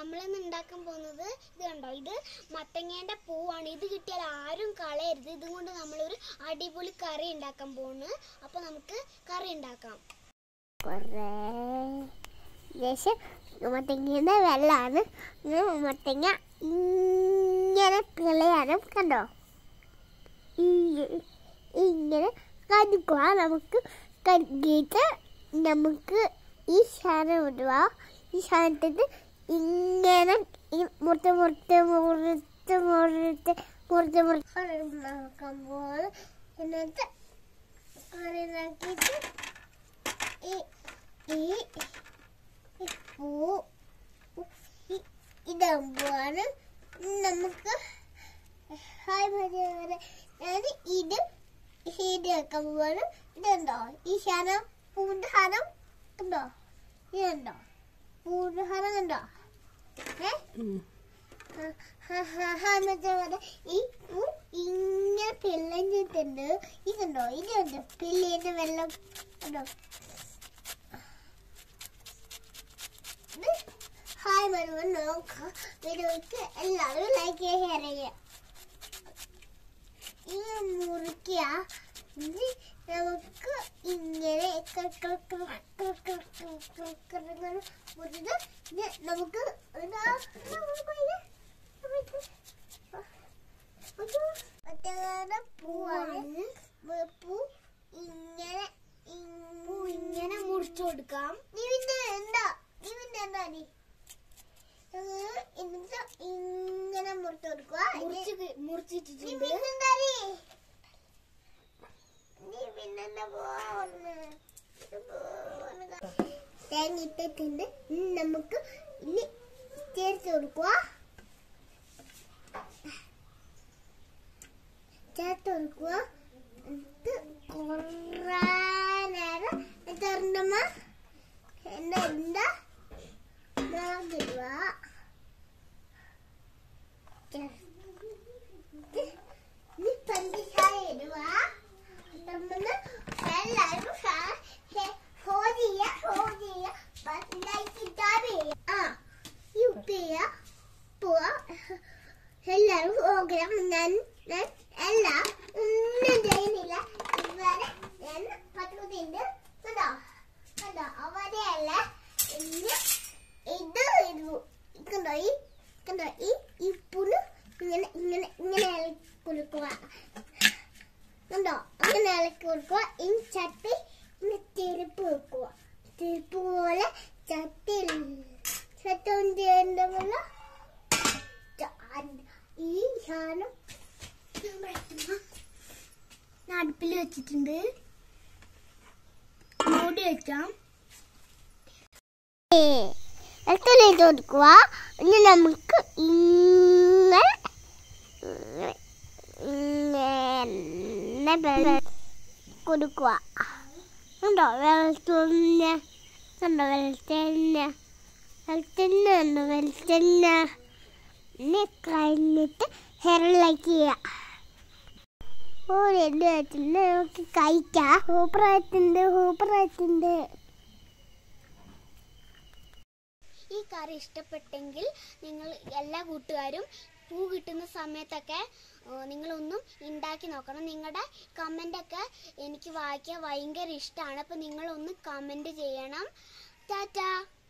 നമ്മളിന്ന് ഉണ്ടാക്കാൻ പോകുന്നത് ഇത് കണ്ടോ ഇത് മത്തങ്ങേന്റെ പൂവാണ് ഇത് കിട്ടിയാൽ ആരും കളയരുത് ഇതുകൊണ്ട് നമ്മളൊരു അടിപൊളി കറി ഉണ്ടാക്കാൻ പോകുന്നു അപ്പൊ നമുക്ക് കറി ഉണ്ടാക്കാം കുറേ ശേഷം മത്തങ്ങയുടെ വെള്ളമാണ് മത്തങ്ങ ഇങ്ങനെ പിളയാനും കണ്ടോ ഈ- ഇങ്ങനെ കടുക്കുക നമുക്ക് കഴുകിയിട്ട് നമുക്ക് ഈ സാധനം ഇടുക ഈ സാധനത്തിന് ഇങ്ങനെ ഈ മുറിച്ച് മുറിച്ച് മുറിച്ച് മുറിച്ച് മുറിച്ച് മുറിച്ച് നോക്കുമ്പോൾ എന്നിട്ട് കറിയിലാക്കിയിട്ട് ഈ ഈ ഈ പൂ ഈ- ഇതാകുമ്പോഴാണ് നമുക്ക് ഹായ് മര്യാദ ഞാൻ ഇത് ഇത് വെക്കാൻ പോവാണ് ഇതുണ്ടോ ഈ ശാനം പൂവിൻ്റെ ഹാരം കണ്ടോ ഇതുണ്ടോ പൂവിൻ്റെ ഹാരം കണ്ടോ ഏ ഹ- ഹ- ഹ- ഹ എന്നൊക്കെ പറഞ്ഞാ ഈ പൂ ഇങ്ങനെ പിള്ളഞ്ഞിട്ടുണ്ട് ഇതുണ്ടോ ഇതുണ്ട് പിള്ളിന്റെ വെള്ളം കണ്ടോ ഇത് ഹായ് വരുമ്പോൾ നോക്കാം വീഡിയോയ്ക്ക് എല്ലാവരും ലൈക്ക് ചെയ്യുക ഷെയർ ചെയ്യുക ഈ മുറിക്കുക ഇത് നമുക്ക് ഇങ്ങനെ മുറിച്ച് ഇത് നമുക്ക് ഇതാ ഒറ്റ പൂവാണ് പൂ ഇങ്ങനെ പൂ ഇങ്ങനെ മുറിച്ചു കൊടുക്കാം ഇതിന്റെ എന്താ ഇതിന്റെ എന്താ നീ എന്നിട്ട് ഇങ്ങനെ മുറിച്ച് കൊടുക്കുക മുറിച്ച് ക- മുറിച്ചിട്ടിട്ടുണ്ട് നീ പിന്നെന്താ നീ? നീ പിന്നെന്താ പോവാ തേങ്ങ ഇട്ടിട്ടുണ്ട് ഇനി നമുക്ക് ഇനി ചേർത്ത് കൊടുക്കുക ചേർത്ത് കൊടുക്കുക എന്നിട്ട് കുറേ നേരം തുറന്നമ്മ എന്താ എന്താ മുളകിടുക ഇനി പഞ്ചസാര ഇടുക നമ്മൾ എല്ലാവരും ഫോൺ ചെയ്യുക ഫോൺ ചെയ്യുക ലൈക്ക് ചെയ്യുക ആ ഈ ഉപ്പ് ചെയ്യുക പോവാ എല്ലാവരും പ്രോഗ്രാം ഞാൻ ഞാൻ എല്ലാം ഒന്നും ചെയ്യുന്നില്ല ഇവരെ ഞാൻ പറ്റുന്നുണ്ട് കണ്ടോ കണ്ടോ അവരെയല്ല ഇന്ന് ഇത് ഇടുന്നു കണ്ടോ ഈ കണ്ടോ ഈ ഇപ്പുന് ഇങ്ങനെ ഇങ്ങനെ ഇങ്ങനെ ഇളക്കി കൊടുക്കുക കണ്ടോ അങ്ങനെ ഇളക്കി കൊടുക്കുക ഈ ചട്ടി ഇങ്ങനെ തിരുപ്പ് വെക്കുക തിരുപ്പ് പോലെ ചട്ടി ചട്ടി ഒന്നും ചെയ്യേണ്ടതല്ല ഈ സാധനം ഞാൻ അടുപ്പിൽ വെച്ചിട്ടുണ്ട് മൂടി വെക്കാം എത്രയിട്ട് കൊടുക്കുക ഇനി നമുക്ക് ഇങ്ങനെ ഇങ്ങനെ വെള്ളം കൊടുക്കുക ഉണ്ടോ വെളുത്തുണ്ണ കണ്ടോ വെളുത്തുണ്ണ വെളുത്തുണ്ണ ഉണ്ടോ വെളുത്തുണ്ണ ഇനി കഴിഞ്ഞിട്ട് ഹെയറിലേക്ക് ചെയ്യുക ഓ രണ്ട് വെച്ചിട്ടുണ്ട് നമുക്ക് കഴിക്കാം സൂപ്പറായിട്ടുണ്ട് സൂപ്പറായിട്ടുണ്ട് ഈ കറി ഇഷ്ടപ്പെട്ടെങ്കിൽ നിങ്ങൾ എല്ലാ കൂട്ടുകാരും പൂ കിട്ടുന്ന സമയത്തൊക്കെ ഏഹ്, നിങ്ങളൊന്നും ഉണ്ടാക്കി നോക്കണം നിങ്ങളുടെ കമൻ്റൊക്കെ എനിക്ക് വായിക്കാൻ ഭയങ്കര ഇഷ്ടമാണ് അപ്പം നിങ്ങളൊന്ന് കമൻറ്റ് ചെയ്യണം ടാറ്റാ